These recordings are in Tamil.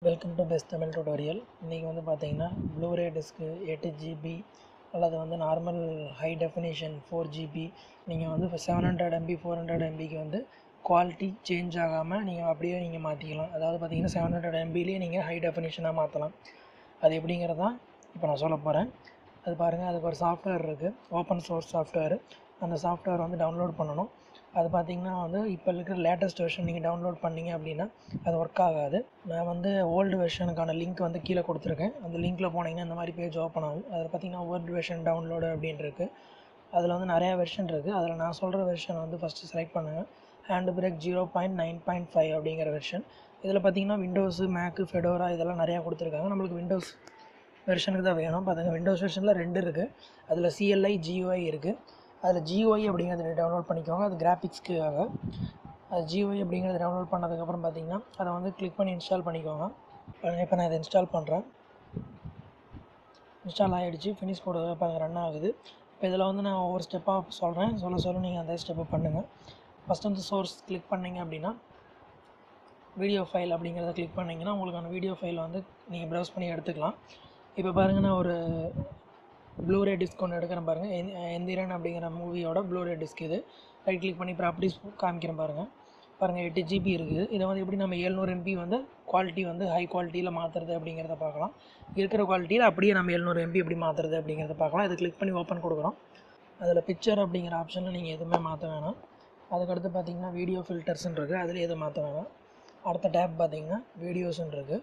welcome to best Tamil tutorial இன்றைக்கி வந்து பார்த்தீங்கன்னா ப்ளூரே டிஸ்க்கு எட்டு ஜிபி அல்லது வந்து normal high definition four GB நீங்கள் வந்து இப்போ seven hundred MB four hundred எம்பிக்கு வந்து குவாலிட்டி சேஞ்ச் ஆகாமல் நீங்கள் அப்படியே நீங்கள் மாற்றிக்கலாம் அதாவது பார்த்தீங்கன்னா செவன் ஹண்ட்ரட் எம்பிலேயே நீங்கள் ஹை டெஃபினேஷனாக மாற்றலாம் அது எப்படிங்கிறது தான் இப்போ நான் சொல்ல போகிறேன் அது பாருங்கள் அதுக்கு ஒரு சாஃப்ட்வேர் இருக்குது ஓப்பன் சோர்ஸ் சாஃப்ட்வேர் அந்த சாஃப்ட்வேர் வந்து டவுன்லோட் பண்ணணும் அது பார்த்தீங்கன்னா வந்து இப்போ இருக்கிற லேட்டஸ்ட் வெர்ஷன் நீங்கள் டவுன்லோட் பண்ணீங்க அப்படின்னா அது ஒர்க் ஆகாது நான் வந்து ஓல்டு வெர்ஷனுக்கான லிங்க் வந்து கீழே கொடுத்துருக்கேன் அந்த லிங்க்கில் போனீங்கன்னா இந்த மாதிரி பேஜ் ஓப்பன் ஆகும் அதில் பார்த்தீங்கன்னா ஓல்டு வெர்ஷன் டவுன்லோடு அப்படின்னு இருக்குது அதில் வந்து நிறையா வெர்ஷன் இருக்குது அதில் நான் சொல்கிற வெர்ஷன் வந்து ஃபஸ்ட்டு செலக்ட் பண்ணுங்கள் HandBrake zero point nine point five அப்படிங்கிற வெர்ஷன் இதில் பார்த்தீங்கன்னா விண்டோஸு மேக்கு ஃபெடோரா இதெல்லாம் நிறையா கொடுத்துருக்காங்க நம்மளுக்கு விண்டோஸ் வெர்ஷனுக்கு தான் வேணும் பார்த்துங்க விண்டோஸ் வெர்ஷனில் ரெண்டு இருக்குது அதில் சிஎல்ஐ ஜிஓஐ இருக்குது அதில் ஜிஓஐ அப்படிங்கிறத டவுன்லோட் பண்ணிக்கோங்க அது கிராஃபிக்ஸ்க்காக அது ஜிஓஐ அப்படிங்கிறத டவுன்லோட் பண்ணதுக்கப்புறம் பார்த்தீங்கன்னா அதை வந்து கிளிக் பண்ணி இன்ஸ்டால் பண்ணிக்கோங்க இப்போ நான் இதை இன்ஸ்டால் பண்ணுறேன் இன்ஸ்டால் ஆகிடுச்சு ஃபினிஷ் போடுறது இப்போ ரன் ஆகுது இப்போ இதில் வந்து நான் ஒவ்வொரு ஸ்டெப்பாக சொல்கிறேன் சொல்ல சொல்ல நீங்கள் அந்த ஸ்டெப்பை பண்ணுங்கள் ஃபஸ்ட் வந்து சோர்ஸ் கிளிக் பண்ணிங்க அப்படின்னா வீடியோ ஃபைல் அப்படிங்கிறத கிளிக் பண்ணிங்கன்னா உங்களுக்கான வீடியோ ஃபைலை வந்து நீங்கள் ப்ரௌஸ் பண்ணி எடுத்துக்கலாம் இப்போ பாருங்கள் நான் ஒரு ப்ளூரே டிஸ்க் ஒன்று எடுக்கிறேன் பாருங்கள் எந் எந்திரன் அப்படிங்கிற மூவியோட ப்ளூரே டிஸ்க் இது ரைட் கிளிக் பண்ணி ப்ராப்பர்ட்டிஸ் காமிக்கிறேன் பாருங்கள் பாருங்கள் எட்டு ஜிபி இருக்குது இதை வந்து எப்படி நம்ம எழுநூறு எம்பி வந்து குவாலிட்டி வந்து ஹை குவாலிட்டியில் மாற்றுறது அப்படிங்கிறத பார்க்கலாம் இருக்கிற குவாலிட்டியில் அப்படியே நம்ம எழுநூறு எம்பி எப்படி மாற்றுறது அப்படிங்கிறத பார்க்கலாம் இது கிளிக் பண்ணி ஓப்பன் கொடுக்குறோம் அதில் பிக்சர் அப்படிங்கிற ஆப்ஷனில் நீங்கள் எதுவுமே மாற்ற வேணாம் அதுக்கடுத்து பார்த்தீங்கன்னா வீடியோ ஃபில்டர்ஸ்ன்னு இருக்குது அதில் எதுவும் மாற்ற வேணாம் அடுத்த டேப் பார்த்தீங்கன்னா வீடியோஸ்ன்னு இருக்குது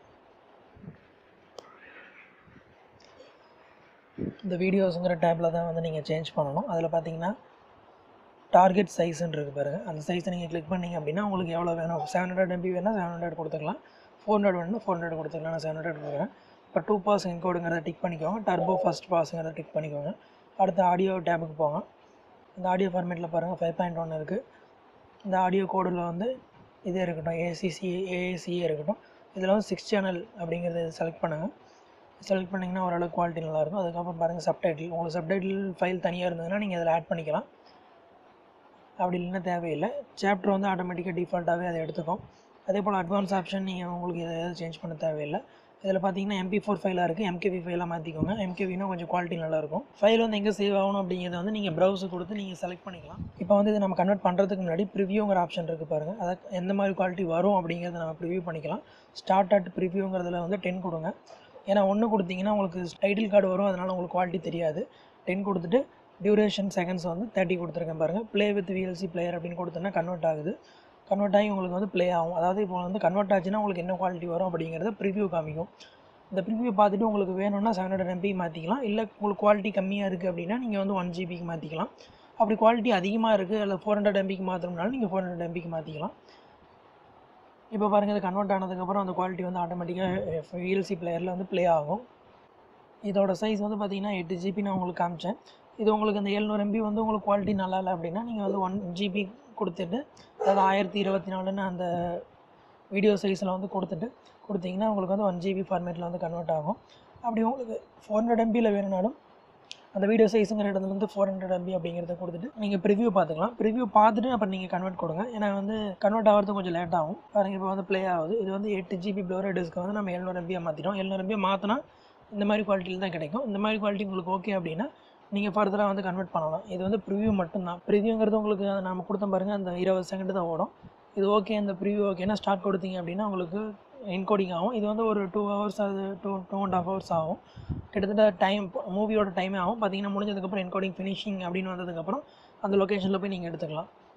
இந்த வீடியோஸுங்கிற டேப்பில் தான் வந்து நீங்கள் சேஞ்ச் பண்ணணும் அதில் பார்த்தீங்கன்னா டார்கெட் சைஸ்ன்னு இருக்குது பாருங்கள் அந்த சைஸை நீங்கள் கிளிக் பண்ணிங்க அப்படின்னா உங்களுக்கு எவ்வளோ வேணும் செவன் ஹண்ட்ரட் எம்பி வேணால் செவன் ஹண்ட்ரட் கொடுத்துக்கலாம் ஃபோர் ஹண்ட்ரட் வேணும்னா ஃபோர் ஹண்ட்ரட் கொடுத்துக்கலாம் நான் செவன் ஹண்ட்ரட் கொடுக்குறேன் இப்போ டூ பாஸ் என்கோடுங்கிறத டிக் பண்ணிக்கோங்க டர்போ ஃபஸ்ட் பாஸுங்கிறத டிக் பண்ணிக்கோங்க அடுத்து ஆடியோ டேபுக்கு போங்க இந்த ஆடியோ ஃபார்மேட்டில் பாருங்கள் ஃபைவ் பாயிண்ட் ஒன் இருக்குது இந்த ஆடியோ கோடில் வந்து இதே இருக்கட்டும் ஏசிசி ஏஏசியே இருக்கட்டும் இதில் வந்து சிக்ஸ் சேனல் அப்படிங்கிறத செலக்ட் பண்ணுங்கள் செலக்ட் பண்ணிங்கன்னா ஓரளவுக்கு குவாலிட்டி நல்லாயிருக்கும் அதுக்கப்புறம் பாருங்கள் சப்டைட்டில் உங்களுக்கு சப்டைட்டில் ஃபைல் தனியாக இருந்ததுன்னா நீங்கள் அதில் ஆட் பண்ணிக்கலாம் அப்படி இல்லைன்னா தேவையில்லை சாப்டர் வந்து ஆட்டோமேட்டிக்காக டிஃபால்ட்டாகவே அதை எடுத்துக்கும் அதே போல் அட்வான்ஸ் ஆப்ஷன் நீங்கள் உங்களுக்கு இதை எதாவது சேஞ்ச் பண்ண தேவையில்லை இதில் பார்த்தீங்கன்னா எம்பி ஃபோர் ஃபைலாக இருக்குது எம்கேவி ஃபைலாக மாற்றிக்கோங்க எம்கேவினா கொஞ்சம் குவாலிட்டி நல்லாயிருக்கும் ஃபைல் வந்து எங்கே சேவ் ஆகணும் அப்படிங்கிறத வந்து நீங்கள் ப்ரௌசர் கொடுத்து நீங்கள் செலக்ட் பண்ணிக்கலாம் இப்போ வந்து இதை நம்ம கன்வெர்ட் பண்ணுறதுக்கு முன்னாடி ப்ரிவியூங்கிற ஆப்ஷன் இருக்குது பாருங்கள் அதை எந்த மாதிரி குவாலிட்டி வரும் அப்படிங்கிறத நம்ம ப்ரிவியூ பண்ணிக்கலாம் ஸ்டார்ட் அட் ப்ரிவியூங்கிறதுல வந்து டென் கொடுங்க ஏன்னா ஒன்று கொடுத்தீங்கன்னா உங்களுக்கு டைட்டில் கார்டு வரும் அதனால் உங்களுக்கு குவாலிட்டி தெரியாது டென் கொடுத்துட்டு டியூரேஷன் செகண்ட்ஸ் வந்து தேர்ட்டி கொடுத்துருக்கேன் பாருங்கள் ப்ளே வித் விஎல்சி பிளேயர் அப்படின்னு கொடுத்தோன்னா கன்வெர்ட் ஆகுது கன்வெர்ட் ஆகி உங்களுக்கு வந்து ப்ளே ஆகும் அதாவது இப்போ வந்து கன்வெர்ட் ஆச்சுன்னா உங்களுக்கு என்ன குவாலிட்டி வரும் அப்படிங்கிறத ப்ரிவியூ காமிக்கும் இந்த ப்ரிவியூ பார்த்துட்டு உங்களுக்கு வேணும்னா செவன் ஹண்ட்ரட் எம்பி மாற்றிக்கலாம் இல்லை உங்களுக்கு குவாலிட்டி கம்மியாக இருக்குது அப்படின்னா நீங்கள் வந்து ஒன் ஜிபிக்கு மாற்றிக்கலாம் அப்படி குவாலிட்டி அதிகமாக இருக்குது அல்லது ஃபோர் ஹண்ட்ரட் எம்பிக்கு மாற்றணும்னாலும் நீங்கள் ஃபோர் ஹண்ட்ரட் எம்பிக்கு மாற்றிக்கலாம் இப்போ பாருங்கள் இது கன்வெர்ட் ஆனதுக்கப்புறம் அந்த குவாலிட்டி வந்து ஆட்டோமேட்டிக்காக விஎல்சி பிளேயரில் வந்து ப்ளே ஆகும் இதோட சைஸ் வந்து பார்த்தீங்கன்னா எட்டு ஜிபி நான் உங்களுக்கு காமிச்சேன் இது உங்களுக்கு அந்த எழுநூறு எம்பி வந்து உங்களுக்கு குவாலிட்டி நல்லா இல்லை அப்படின்னா நீங்கள் வந்து ஒன் ஜிபி கொடுத்துட்டு அதாவது ஆயிரத்தி இருபத்தி நாலுன்னு அந்த வீடியோ சைஸில் வந்து கொடுத்துட்டு கொடுத்தீங்கன்னா உங்களுக்கு வந்து ஒன் ஜிபி ஃபார்மேட்டில் வந்து கன்வெர்ட் ஆகும் அப்படி உங்களுக்கு ஃபோர் ஹண்ட்ரட் எம்பியில் வேணும்னாலும் அந்த வீடியோ சைஸுங்கிற இடத்துல வந்து ஃபோர் ஹண்ட்ரட் எம்பி அப்படிங்கிறத கொடுத்துட்டு நீங்கள் ப்ரிவியூ பார்த்துக்கலாம் ப்ரிவியூ பார்த்துட்டு அப்புறம் நீங்கள் கன்வெர்ட் கொடுங்க ஏன்னா வந்து கன்வெர்ட் ஆகிறது கொஞ்சம் லேட் ஆகும் பாருங்கள் இப்போ வந்து ப்ளே ஆகுது இது வந்து எட்டு ஜிபி ப்ளோரே டிஸ்க்கு வந்து நம்ம எழுநூறு எம்பியை மாற்றிட்டோம் எழுநூறு எம்பியை மாற்றினா இந்த மாதிரி குவாலிட்டியில் தான் கிடைக்கும் இந்த மாதிரி குவாலிட்டி உங்களுக்கு ஓகே அப்படின்னா நீங்கள் ஃபர்தராக வந்து கன்வெர்ட் பண்ணலாம் இது வந்து ப்ரிவியூ மட்டும்தான் ப்ரிவியூங்கிறது உங்களுக்கு நம்ம கொடுத்த பாருங்கள் அந்த இருபது செகண்ட் தான் ஓடும் இது ஓகே அந்த ப்ரிவியூ ஓகேனா ஸ்டார்ட் கொடுத்தீங்க அப்படின்னா உங்களுக்கு என்கோடிங் ஆகும் இது வந்து ஒரு டூ ஹவர்ஸ் அது two two and half hours ஆகும் கிட்டத்தட்ட டைம் மூவியோட டைமே ஆகும் பார்த்தீங்கன்னா முடிஞ்சதுக்கப்புறம் என்கோடிங் ஃபினிஷிங் அப்படின்னு வந்ததுக்கப்புறம் அந்த லொக்கேஷனில் போய் நீங்கள் எடுத்துக்கலாம்